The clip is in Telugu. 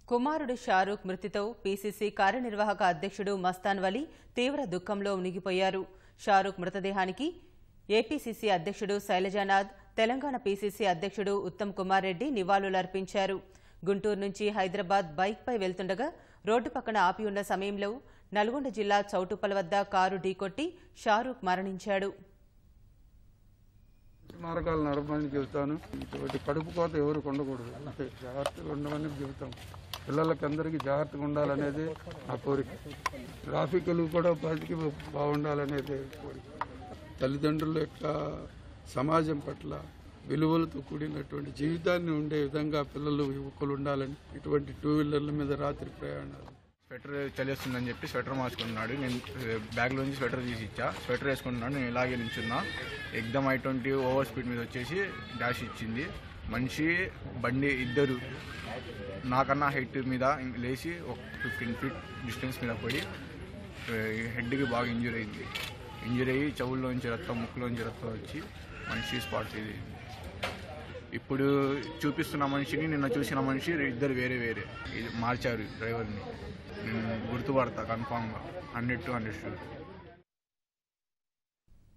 కుమారుడు షారూక్ మృతితో పీసీసీ కార్యనిర్వాహక అధ్యక్షుడు మస్తాన్ వలీ తీవ్ర దుఃఖంలో మునిగిపోయారు షారూక్ మృతదేహానికి ఏపీసీసీ అధ్యక్షుడు శైలజానాథ్ తెలంగాణ పీసీసీ అధ్యక్షుడు ఉత్తమ్ కుమార్ రెడ్డి నివాళులర్పించారు గుంటూరు నుంచి హైదరాబాద్ బైక్పై వెళ్తుండగా రోడ్డు పక్కన ఆపి ఉన్న సమయంలో నల్గొండ జిల్లా చౌటుప్పల వద్ద కారు ఢీకొట్టి షారూక్ మరణించాడు మార్గాలు నడపడానికి చెబుతాను ఇటువంటి కడుపు కోత ఎవరు ఉండకూడదు అంటే జాగ్రత్తగా ఉండమని చెబుతాం పిల్లలకి అందరికీ జాగ్రత్తగా ఉండాలనేది నా కోరిక ట్రాఫిక్లు కూడా బతికి బాగుండాలనేది కోరిక తల్లిదండ్రుల యొక్క సమాజం పట్ల విలువలతో కూడినటువంటి జీవితాన్ని ఉండే విధంగా పిల్లలు యువకులు ఉండాలని ఇటువంటి టూ వీలర్ల మీద రాత్రి ప్రయాణాలు స్వెటర్ చలిస్తుందని చెప్పి స్వెటర్ మార్చుకున్నాడు నేను బ్యాగ్లో నుంచి స్వెటర్ తీసి ఇచ్చా స్వెటర్ వేసుకుంటున్నాడు నేను ఇలాగే నించున్నా ఎగ్దమ్ ఐ ట్వంటీ ఓవర్ స్పీడ్ మీద వచ్చేసి డాష్ ఇచ్చింది మనిషి బండి ఇద్దరు నాకన్నా హైట్ మీద లేచి ఒక ఫిఫ్టీన్ ఫీట్ డిస్టెన్స్ మీద పడి హెడ్కి బాగా ఇంజూర్ అయింది ఇంజూర్ అయ్యి చెవుల్లోంచి రక్తం ముక్కులోంచి రక్తం వచ్చి మనిషి స్పాట్ ఇది ఇప్పుడు చూపిస్తున్న మనిషిని నిన్న చూసిన మనిషి ఇద్దరు వేరే వేరే ఇది మార్చారు డ్రైవర్ని నేను గుర్తుపడతా కన్ఫామ్గా హండ్రెడ్ టు హండ్రెడ్